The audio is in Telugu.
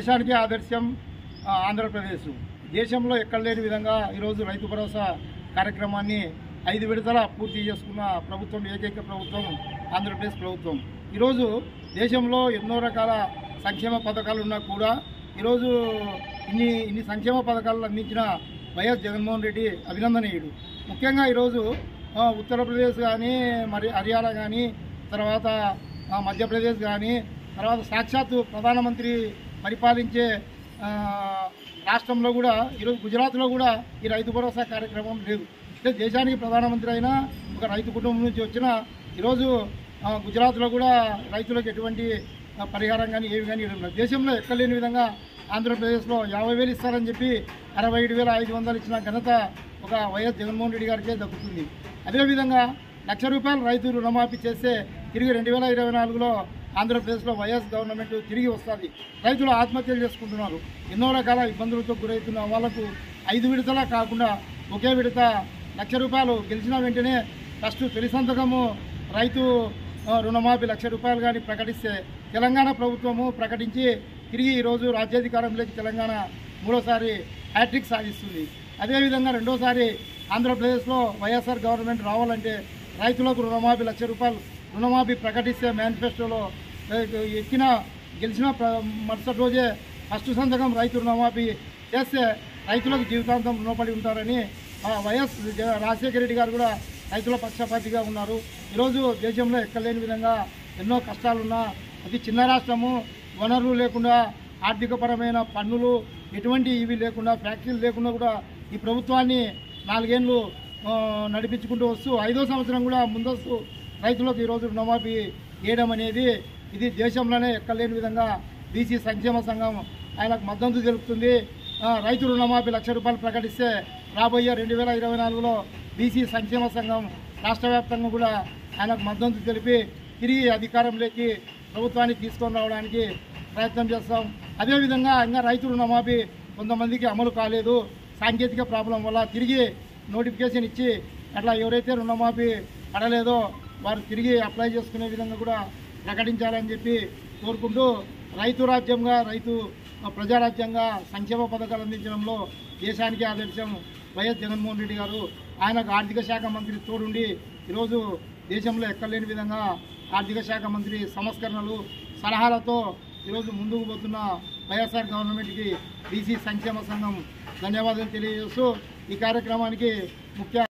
దేశానికి ఆదర్శం ఆ, ఆంధ్రప్రదేశ్ దేశంలో ఎక్కడ లేని విధంగా ఈరోజు రైతు భరోసా కార్యక్రమాన్ని ఐదు విడతల పూర్తి చేసుకున్న ప్రభుత్వం ఏకైక ప్రభుత్వం ఆంధ్రప్రదేశ్ ప్రభుత్వం ఈరోజు దేశంలో ఎన్నో రకాల సంక్షేమ పథకాలు ఉన్నా కూడా ఈరోజు ఇన్ని ఇన్ని సంక్షేమ పథకాలు అందించిన వైఎస్ జగన్మోహన్ రెడ్డి అభినందనీయుడు ముఖ్యంగా ఈరోజు ఆ, ఉత్తరప్రదేశ్ కానీ మరి హర్యానా కానీ తర్వాత ఆ, మధ్యప్రదేశ్ కానీ తర్వాత సాక్షాత్తు ప్రధానమంత్రి పరిపాలించే ఆ, రాష్ట్రంలో కూడా ఈరోజు గుజరాత్లో కూడా ఈ రైతు భరోసా కార్యక్రమం లేదు అంటే దేశానికి ప్రధానమంత్రి అయినా ఒక రైతు కుటుంబం నుంచి వచ్చిన ఈరోజు ఆ, గుజరాత్లో కూడా రైతులకు ఎటువంటి ఆ, పరిహారం కానీ ఏవి కానీ ఇవ్వడం లేదు. దేశంలో ఎక్కడ లేని విధంగా ఆంధ్రప్రదేశ్లో యాభై వేలు ఇస్తారని చెప్పి అరవై ఏడు వేల ఐదు వందలు ఇచ్చిన ఘనత ఒక వైఎస్ జగన్మోహన్ రెడ్డి గారికే దక్కుతుంది అదేవిధంగా లక్ష రూపాయలు రైతు రుణమాఫీ చేస్తే తిరిగి రెండు వేల ఇరవై నాలుగులో ఆంధ్రప్రదేశ్లో వైఎస్ గవర్నమెంట్ తిరిగి వస్తుంది రైతులు ఆత్మహత్యలు చేసుకుంటున్నారు ఎన్నో రకాల ఇబ్బందులతో గురవుతున్న వాళ్లకు ఐదు విడతలా కాకుండా ఒకే విడత లక్ష రూపాయలు గెలిచిన వెంటనే ఫస్ట్ తొలి సంతకము రైతు ఆ, రుణమాఫీ లక్ష రూపాయలు కానీ ప్రకటిస్తే తెలంగాణ ప్రభుత్వము ప్రకటించి తిరిగి ఈరోజు రాజ్యాధికారంలోకి తెలంగాణ మూడోసారి హ్యాట్రిక్ సాధిస్తుంది అదేవిధంగా రెండోసారి ఆంధ్రప్రదేశ్లో వైఎస్ఆర్ గవర్నమెంట్ రావాలంటే రైతులకు రుణమాఫీ లక్ష రూపాయలు రుణమాఫీ ప్రకటిస్తే మేనిఫెస్టోలో ఏ, ఎక్కిన గెలిచిన ప్ర- మరుసటి రోజే ఫస్ట్ సంతకం రైతు రుణమాఫీ చేస్తే రైతులకు జీవితాంతం రుణపడి ఉంటారని ఆ, వైఎస్ జ- రాజశేఖర రెడ్డి గారు కూడా రైతుల పక్షపాతిగా ఉన్నారు ఈరోజు దేశంలో ఎక్కలేని విధంగా ఎన్నో కష్టాలున్నా అతి చిన్న రాష్ట్రము వనరులు లేకుండా ఆర్థికపరమైన పన్నులు ఎటువంటి ఇవి లేకుండా ఫ్యాక్టరీలు లేకుండా కూడా ఈ ప్రభుత్వాన్ని నాలుగేళ్ళు ఆ, నడిపించుకుంటూ వస్తూ ఐదో సంవత్సరం కూడా ముందస్తు రైతులకు ఈరోజు రుణమాఫీ వేయడం అనేది ఇది దేశంలోనే ఎక్కలేని విధంగా బీసీ సంక్షేమ సంఘం ఆయనకు మద్దతు తెలుపుతుంది ఆ, రైతు రుణమాఫీ లక్ష రూపాయలు ప్రకటిస్తే రాబోయే రెండు వేల ఇరవై నాలుగులో బీసీ సంక్షేమ సంఘం రాష్ట్ర వ్యాప్తంగా కూడా ఆయనకు మద్దతు తెలిపి తిరిగి అధికారంలోకి ప్రభుత్వానికి తీసుకొని రావడానికి ప్రయత్నం చేస్తాం అదేవిధంగా ఇంకా రైతు రుణమాఫీ కొంతమందికి అమలు కాలేదు సాంకేతిక ప్రాబ్లం వల్ల తిరిగి నోటిఫికేషన్ ఇచ్చి అట్లా ఎవరైతే రుణమాఫీ పడలేదో వారు తిరిగి అప్లై చేసుకునే విధంగా కూడా ప్రకటించాలని చెప్పి కోరుకుంటూ రైతు రాజ్యంగా రైతు ప్రజారాజ్యంగా సంక్షేమ పథకాలు అందించడంలో దేశానికి ఆదర్శం వైఎస్ జగన్మోహన్ రెడ్డి గారు ఆయనకు ఆర్థిక శాఖ మంత్రి తోడుండి ఈరోజు దేశంలో ఎక్కలేని విధంగా ఆర్థిక శాఖ మంత్రి సంస్కరణలు సలహాలతో ఈరోజు ముందుకు పోతున్న వైఎస్ఆర్ గవర్నమెంట్కి బీసీ సంక్షేమ సంఘం ధన్యవాదాలు తెలియజేస్తూ ఈ కార్యక్రమానికి ముఖ్య